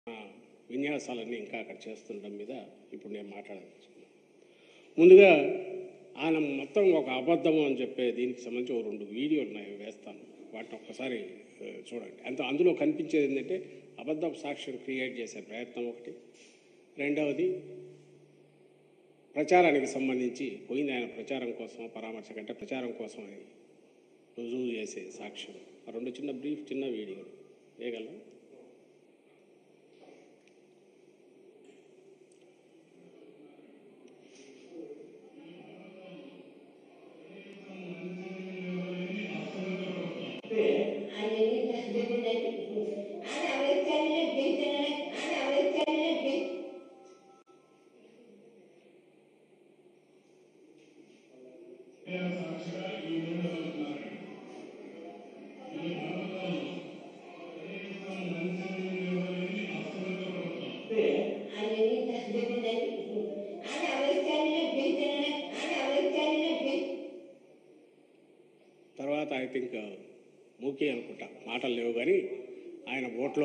విన్యాసాలన్నీ ఇంకా అక్కడ చేస్తుండడం మీద ఇప్పుడు నేను మాట్లాడదలుచుకున్నాను ముందుగా ఆయన మొత్తం ఒక అబద్ధము అని చెప్పే దీనికి సంబంధించి ఒక రెండు వీడియోలు ఉన్నాయి వేస్తాను వాటిని ఒక్కసారి ఆ, చూడండి అంత అందులో కనిపించేది ఏంటంటే అబద్ధపు సాక్ష్యం క్రియేట్ చేసే ప్రయత్నం ఒకటి రెండవది ప్రచారానికి సంబంధించి పోయింది ఆయన ప్రచారం కోసం పరామర్శ కంటే ప్రచారం కోసం అని రుజువు చేసే సాక్ష్యం ఆ రెండు చిన్న బ్రీఫ్ చిన్న వీడియోలు వేయగలరా తర్వాత ఐ థింక్ మూకీ అనుకుంటా మాటలు లేవు కానీ ఆయన ఓట్లో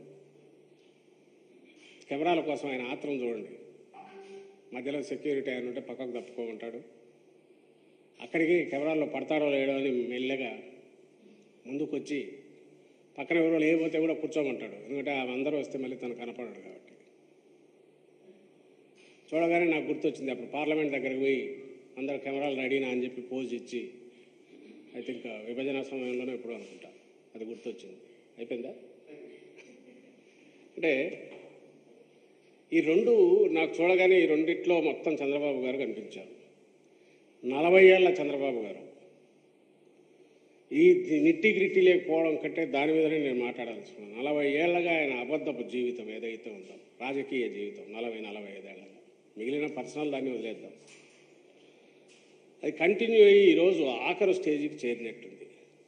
కెమెరాల కోసం ఆయన ఆత్రం చూడండి మధ్యలో సెక్యూరిటీ ఆయన ఉంటే పక్కకు తప్పుకోమంటాడు అక్కడికి కెమెరాల్లో పడతాడో లేడో అని మెల్లగా ముందుకొచ్చి పక్కన ఎవరో లేకపోతే కూడా కూర్చోమంటాడు ఎందుకంటే ఆమె అందరూ వస్తే మళ్ళీ తను కనపడాడు కాబట్టి చూడగానే నాకు గుర్తొచ్చింది అప్పుడు పార్లమెంట్ దగ్గరికి పోయి అందరు కెమెరాలు రెడీనా అని చెప్పి పోజ్ ఇచ్చి ఐ థింక్ విభజన సమయంలోనే ఎప్పుడు అనుకుంటా అది గుర్తొచ్చింది అయిపోయిందా అంటే ఈ రెండు నాకు చూడగానే ఈ రెండిట్లో మొత్తం చంద్రబాబు గారు కనిపించారు నలభై ఏళ్ళ చంద్రబాబు గారు ఈ నిట్టి గ్రిట్టి లేకపోవడం కంటే దాని మీదనే నేను మాట్లాడాల్సుకున్నాను నలభై ఏళ్ళగా ఆయన అబద్ధపు జీవితం ఏదైతే ఉందో రాజకీయ జీవితం నలభై నలభై ఐదేళ్ళగా మిగిలిన పర్సనల్ దాన్ని వదిలేద్దాం అది కంటిన్యూ అయ్యి ఈరోజు ఆఖరు స్టేజ్కి చేరినట్టుంది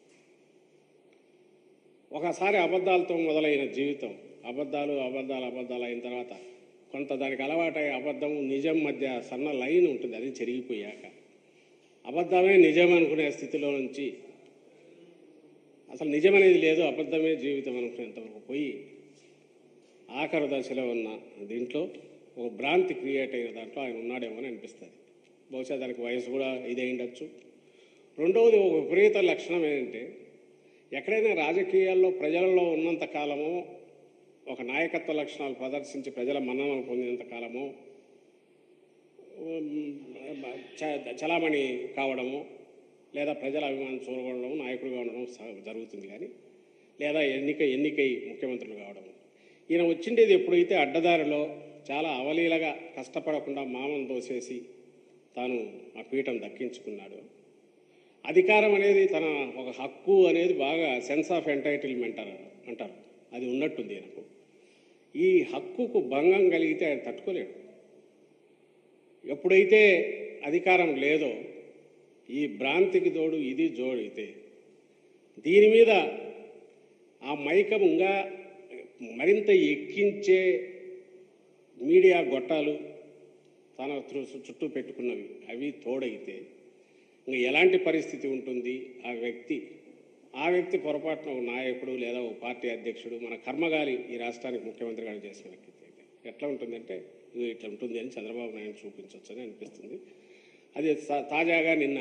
ఒకసారి అబద్ధాలతో మొదలైన జీవితం అబద్ధాలు అబద్ధాలు అబద్ధాలు అయిన తర్వాత కొంత దానికి అలవాటై అబద్ధం నిజం మధ్య సన్న లైన్ ఉంటుంది అది చెరిగిపోయాక అబద్ధమే నిజం అనుకునే స్థితిలో నుంచి అసలు నిజం అనేది లేదు అబద్ధమే జీవితం అనుకునేంతవరకు పోయి ఆఖరు దశలో ఉన్న దీంట్లో ఒక భ్రాంతి క్రియేట్ అయిన దాంట్లో ఆయన ఉన్నాడేమో అని అనిపిస్తుంది బహుశా దానికి వయసు కూడా ఇదే ఉండొచ్చు రెండవది ఒక విపరీత లక్షణం ఏంటంటే ఎక్కడైనా రాజకీయాల్లో ప్రజలలో ఉన్నంత కాలము ఒక నాయకత్వ లక్షణాలు ప్రదర్శించి ప్రజల మన్ననలు పొందినంత కాలము ఉమ్, చ- చలామణి కావడము లేదా ప్రజల అభిమానం చూరగొనడం నాయకుడిగా ఉండడం స- జరుగుతుంది కానీ లేదా ఎన్నిక ఎన్నికై ముఖ్యమంత్రులు కావడం ఈయన వచ్చిండేది ఎప్పుడైతే అడ్డదారిలో చాలా అవలీలగా కష్టపడకుండా మామను దోసేసి తాను ఆ పీఠం దక్కించుకున్నాడు అధికారం అనేది తన ఒక హక్కు అనేది బాగా సెన్స్ ఆఫ్ ఎంటైటిల్మెంట్ అంటారు అది ఉన్నట్టుంది ఈయనకు ఈ హక్కుకు భంగం కలిగితే ఆయన తట్టుకోలేడు ఎప్పుడైతే అధికారం లేదో ఈ భ్రాంతికి తోడు ఇది జోడితే దీని మీద ఆ మైకంగా మరింత ఎక్కించే మీడియా గొట్టాలు తన త్రు- చుట్టూ పెట్టుకున్నవి అవి తోడైతే ఇంక ఎలాంటి పరిస్థితి ఉంటుంది ఆ వ్యక్తి ఆ వ్యక్తి పొరపాటున ఒక నాయకుడు లేదా ఒక పార్టీ అధ్యక్షుడు మన కర్మగాలి ఈ రాష్ట్రానికి ముఖ్యమంత్రి గారు చేసిన వ్యక్తి అయితే ఎట్లా ఉంటుందంటే ఇది ఇట్లా ఉంటుంది అని చంద్రబాబు నాయుడు చూపించవచ్చు అని అనిపిస్తుంది అది సా- తాజాగా నిన్న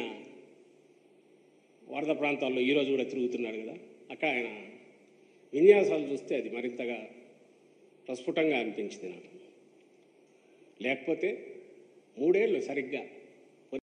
వరద ప్రాంతాల్లో ఈరోజు కూడా తిరుగుతున్నాడు కదా అక్కడ ఆయన విన్యాసాలు చూస్తే అది మరింతగా ప్రస్ఫుటంగా అనిపించింది నాకు లేకపోతే మూడేళ్ళు సరిగ్గా